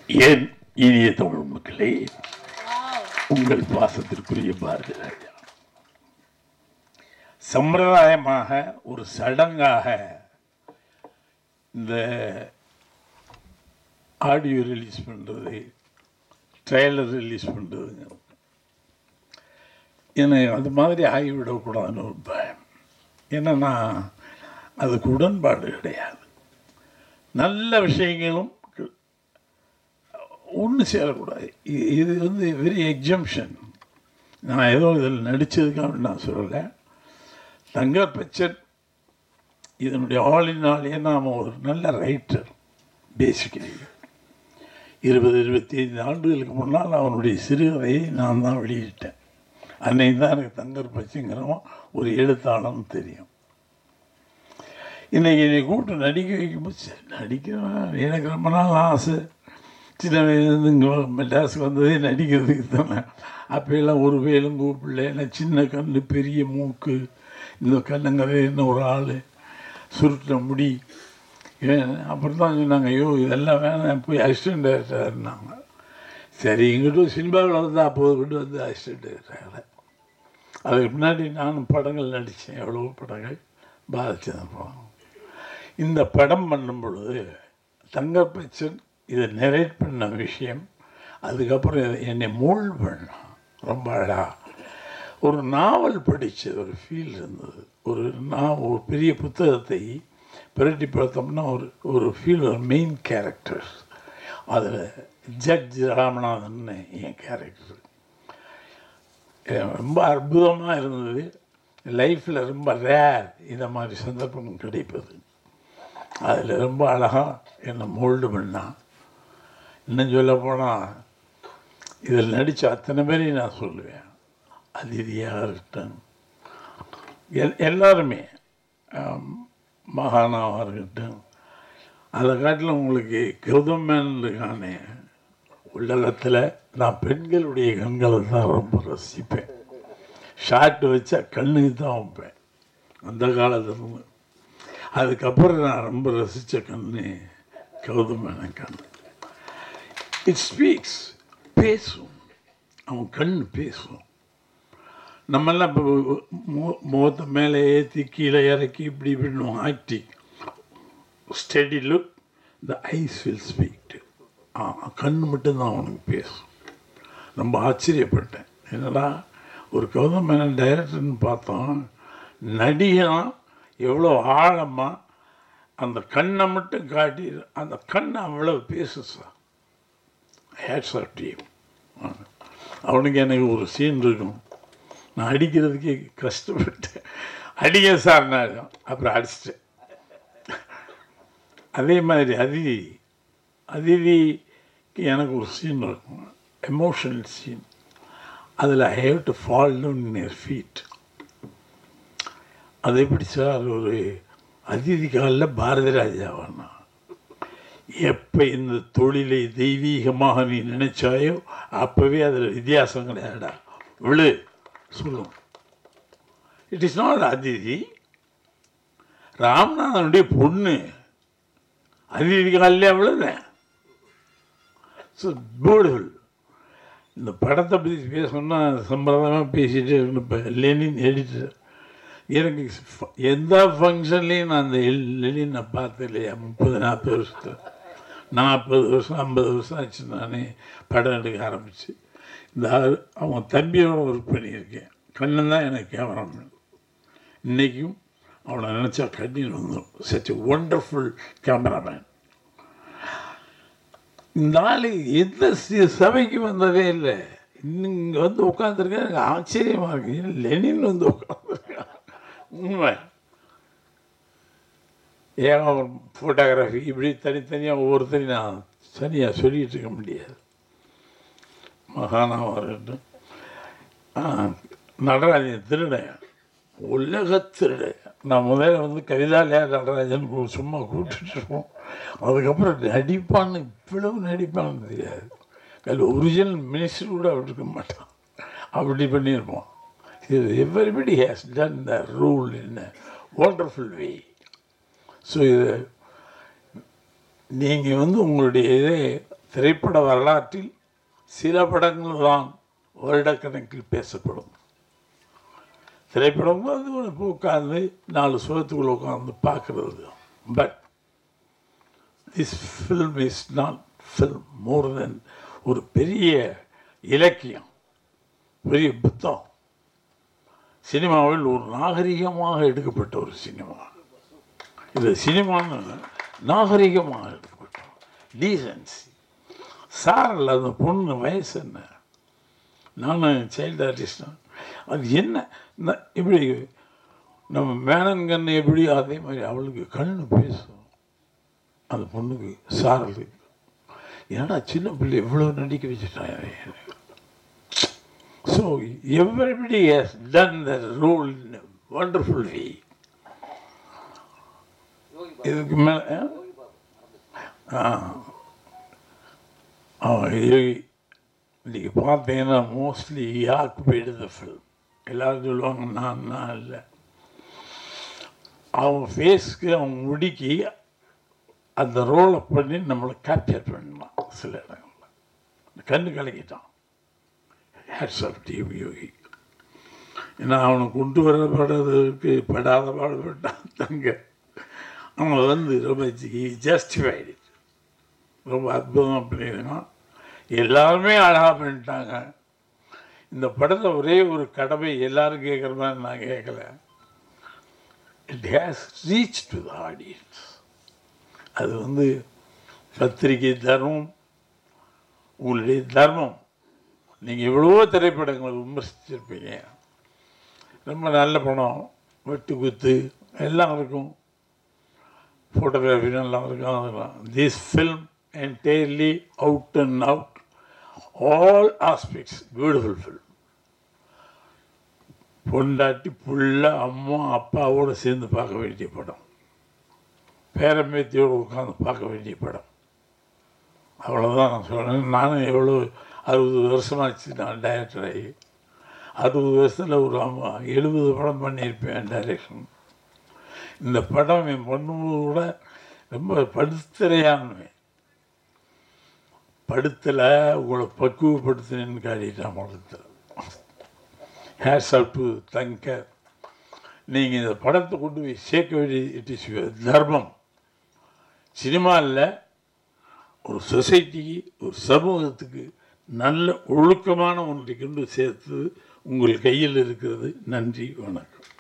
ஏன் இனிய தமிழ் மக்களே உங்கள் பாசத்திற்குரிய பாரதி ராஜா சம்பிரதாயமாக ஒரு சடங்காக இந்த ஆடியோ ரிலீஸ் பண்ணுறது ட்ரெய்லர் ரிலீஸ் பண்ணுறதுங்க என்னை அது மாதிரி ஆகிவிடக்கூடாதுன்னு ஒரு பயம் என்னன்னா அதுக்கு உடன்பாடு கிடையாது நல்ல விஷயங்களும் ஒன்று சேரக்கூடாது இ- இது வந்து வெரி எக்ஸம்ஷன் நான் ஏதோ இதில் நடித்ததுக்காக நான் சொல்லலை தங்கர் பச்சன் இதனுடைய ஆல் இன் ஆல் ஏன்னா அவன் ஒரு நல்ல ரைட்டர் பேசிக்கலி இருபது இருபத்தி ஐந்து ஆண்டுகளுக்கு முன்னால் அவனுடைய சிறுகதையை நான் தான் வெளியிட்டேன் அன்னைக்கு தான் எனக்கு தங்கர் பச்சைங்கிறவன் ஒரு எழுத்தாளன்னு தெரியும் இன்னைக்கு என்னை கூப்பிட்டு நடிக்க வைக்கும்போது சரி நடிக்கிறவன் எனக்கு ரொம்ப நாள் ஆசை சின்ன வயசுலேருந்து இங்கே மெட்ராஸுக்கு வந்ததே நடிக்கிறதுக்கு தானே அப்போயெல்லாம் ஒரு வேலும் கூப்பிடல ஏன்னா சின்ன கண் பெரிய மூக்கு இந்த கண்ணுங்கிறத என்ன ஒரு ஆள் சுருட்ட முடி இவன் அப்புறம் தான் சொன்னாங்க ஐயோ இதெல்லாம் வேணாம் போய் அசிஸ்டன்ட் டைரக்டர் இருந்தாங்க சரி இங்கிட்ட சினிமாவில் வந்து அப்போது கொண்டு வந்து அசிஸ்டன்ட் டைரக்டர் அதுக்கு முன்னாடி நானும் படங்கள் நடித்தேன் எவ்வளவோ படங்கள் பாதிச்சேன் படம் இந்த படம் பண்ணும் பொழுது தங்கப்பச்சன் இதை நெரேட் பண்ண விஷயம் அதுக்கப்புறம் இதை என்னை மோல்ட் பண்ணான் ரொம்ப அழகா ஒரு நாவல் படித்த ஒரு ஃபீல் இருந்தது ஒரு நான் ஒரு பெரிய புத்தகத்தை பிரட்டி பார்த்தோம்னா ஒரு ஒரு ஃபீல் ஒரு மெயின் கேரக்டர் அதில் ஜட்ஜ் ராமநாதன் என் கேரக்டர் ரொம்ப அற்புதமாக இருந்தது லைஃப்பில் ரொம்ப ரேர் இந்த மாதிரி சந்தர்ப்பம் கிடைப்பது அதில் ரொம்ப அழகாக என்னை மோல்டு பண்ணான் இன்னும் சொல்ல போனால் இதில் நடித்த அத்தனை பேரையும் நான் சொல்லுவேன் அதிதியாக இருக்கட்டும் எல் எல்லாருமே ஆம், மகானாவாக இருக்கட்டும் அதை காட்டிலும் உங்களுக்கு கௌதம் மேனன் இருக்கானே உள்ளத்தில் நான் பெண்களுடைய கண்களை தான் ரொம்ப ரசிப்பேன் ஷார்ட் வச்சா கண்ணுக்கு தான் வைப்பேன் அந்த காலத்துலேருந்து அதுக்கப்புறம் நான் ரொம்ப ரசித்த கண்ணு கௌதம் மேனன் கண்ணு இட் ஸ்பீக்ஸ் பேசும் அவன் கண் பேசும் நம்மெல்லாம் இப்போ மு- முகத்தை மேலே ஏற்றி கீழே இறக்கி இப்படி இப்படின்னு acting steady look the eyes will speak கண் மட்டும்தான் அவனுக்கு பேசும் ரொம்ப ஆச்சரியப்பட்டேன் என்னடா ஒரு கௌதம் மேனன் டைரக்டர்னு பார்த்தோம் நடிகன் எவ்வளோ ஆழமாக அந்த கண்ணை மட்டும் காட்டி அந்த கண் அவ்வளோ பேசு சார் ஹேட்ஸ் ஆஃப் டீம் அவனுக்கு எனக்கு ஒரு சீன் இருக்கும் நான் அடிக்கிறதுக்கே கஷ்டப்பட்டேன் அடிக்க சார் நான் அப்புறம் அடிச்சிட்டேன் அதே மாதிரி அதிதி அதிதிக்கு எனக்கு ஒரு சீன் இருக்கும் எமோஷனல் சீன் அதில் I have to fall down in feet அது எப்படி சார் ஒரு அதிதி காலில் பாரதி ராஜாவானா எப்போ இந்த தொழிலை தெய்வீகமாக நீ நினைச்சாயோ அப்போவே அதில் வித்தியாசம் கிடையாதுடா விழு சொல்லும் இட் இஸ் நாட் அதிதி ராமநாதனுடைய பொண்ணு அதிதி காலில் அவ்வளோதான் ஸோ பியூட்டிஃபுல் இந்த படத்தை பற்றி பேசணும்னா சம்பிரதாயமாக பேசிகிட்டே இருப்பேன் லெனின் எடிட்டர் எனக்கு ஃப- எந்த ஃபங்க்ஷன்லேயும் நான் அந்த எல்- லெனினை பார்த்தது இல்லையா முப்பது நாற்பது வருஷத்தில் நாற்பது வருஷம் ஐம்பது வருஷம் ஆச்சு நானே படம் எடுக்க ஆரம்பிச்சு இந்த ஆள்- அவன் தம்பியோட ஒர்க் பண்ணியிருக்கேன் கண்ணன் தான் எனக்கு கேமராமேன் இன்றைக்கும் அவனை நினச்சா கண்ணீர் வந்துடும் சச் ஒண்டர்ஃபுல் கேமராமேன் இந்த ஆள் எந்த சி- சபைக்கு வந்ததே இல்லை இன்னும் இங்கே வந்து உட்காந்துருக்கேன் எனக்கு ஆச்சரியமாக இருக்கு ஏன் லெனின் வந்து உட்காந்துருக்கான் உண்மை ஏன் அவன் ஃபோட்டோகிராஃபி இப்படி தனித்தனியாக ஒவ்வொருத்தரையும் நான் தனியாக சொல்லிகிட்டு இருக்க முடியாது மகானாவாக இருக்கட்டும் ஆ, நடராஜன் திருடன் உலக திருடன் நான் முதல்ல வந்து கவிதாலயா நடராஜன் கூ- சும்மா கூப்பிட்டுட்டு இருப்போம் அதுக்கப்புறம் நடிப்பான்னு இவ்வளவு நடிப்பான்னு தெரியாது அதில் ஒரிஜினல் மினிஸ்டர் கூட அப்படி இருக்க மாட்டான் அப்படி பண்ணியிருப்போம் இது everybody has done the role in wonderful way so இது நீங்கள் வந்து உங்களுடைய இதை திரைப்பட வரலாற்றில் சில படங்கள் தான் வருடக்கணக்கில் பேசப்படும் திரைப்படம் அது ஒரு உட்காந்து நாலு சுகத்துக்குள்ள உட்காந்து பார்க்கறது but this film is not film more than ஒரு பெரிய இலக்கியம் பெரிய புத்தம் சினிமாவில் ஒரு நாகரிகமாக எடுக்கப்பட்ட ஒரு சினிமா இது சினிமான்னு நாகரிகமாக எடுக்கப்பட்ட டீசன்சி சாரல் அந்த பொண்ணு வயசு என்ன நானும் சைல்டு ஆர்டிஸ்ட் அது என்ன ந- இப்படி நம்ம மேனன் கண்ணு எப்படி அதே மாதிரி அவளுக்கு கண்ணு பேசும் அந்த பொண்ணுக்கு சாரல் ஏன்னா சின்ன பிள்ளை எவ்வளோ நடிக்க வச்சுட்டாங்க so everybody has done the role in wonderful way இதுக்கு மேலே ஆ ஆ இது இன்றைக்கி பார்த்தீங்கன்னா மோஸ்ட்லி ஆக்குபைடு த ஃபில்ம் எல்லாரும் சொல்லுவாங்க நான் நான் இல்லை அவன் ஃபேஸ்க்கு அவன் முடிக்கி அந்த ரோலை பண்ணி நம்மளை கேப்சர் பண்ணலாம் சில இடங்களில் கண்ணு கலக்கிட்டான் ஹேட்ஸ் ஆஃப் டிவி யோகி ஏன்னா அவனை கொண்டு வரப்படுறதுக்கு படாத பாடுபட்டான் தங்க அவன் வந்து ரொம்ப ஜஸ்டிஃபைடு ரொம்ப அற்புதமாக பண்ணியிருக்கான் எல்லாருமே அழகாக பண்ணிட்டாங்க இந்த படத்தை ஒரே ஒரு கடமை எல்லாரும் கேட்குற மாதிரி நான் கேட்கல it has reach to the audience அது வந்து பத்திரிகை தர்மம் உங்களுடைய தர்மம் நீங்கள் எவ்வளவோ திரைப்படங்களை விமர்சிச்சிருப்பீங்க ரொம்ப நல்ல படம் வெட்டு குத்து எல்லாம் இருக்கும் ஃபோட்டோகிராஃபி நல்லா இருக்கும் அதெல்லாம் this film entirely out and out all aspects beautiful film பொண்டாட்டி புள்ள அம்மா அப்பாவோடு சேர்ந்து பார்க்க வேண்டிய படம் பேரம்பேத்தியோடு உட்காந்து பார்க்க வேண்டிய படம் அவ்வளோதான் நான் சொல்கிறேன் நானும் எவ்வளோ அறுபது வருஷமாச்சு நான் டைரக்டர் ஆகி அறுபது வருஷத்தில் ஒரு அம்மா எழுபது படம் பண்ணியிருப்பேன் டைரக்ஷன் இந்த படம் என் பண்ணும்போது கூட ரொம்ப படுத்துறையானுவேன் படுத்தலை உங்களை பக்குவப்படுத்தினேன்னு காட்டிட்டான் படத்தில் ஹேர்ஸ் ஆஃப் டு தங்கர் நீங்கள் இந்த படத்தை கொண்டு போய் சேர்க்க வேண்டிய இட் இஸ் தர்மம் சினிமா இல்லை ஒரு சொசைட்டிக்கு ஒரு சமூகத்துக்கு நல்ல ஒழுக்கமான ஒன்றை கொண்டு சேர்த்து உங்கள் கையில் இருக்கிறது நன்றி வணக்கம்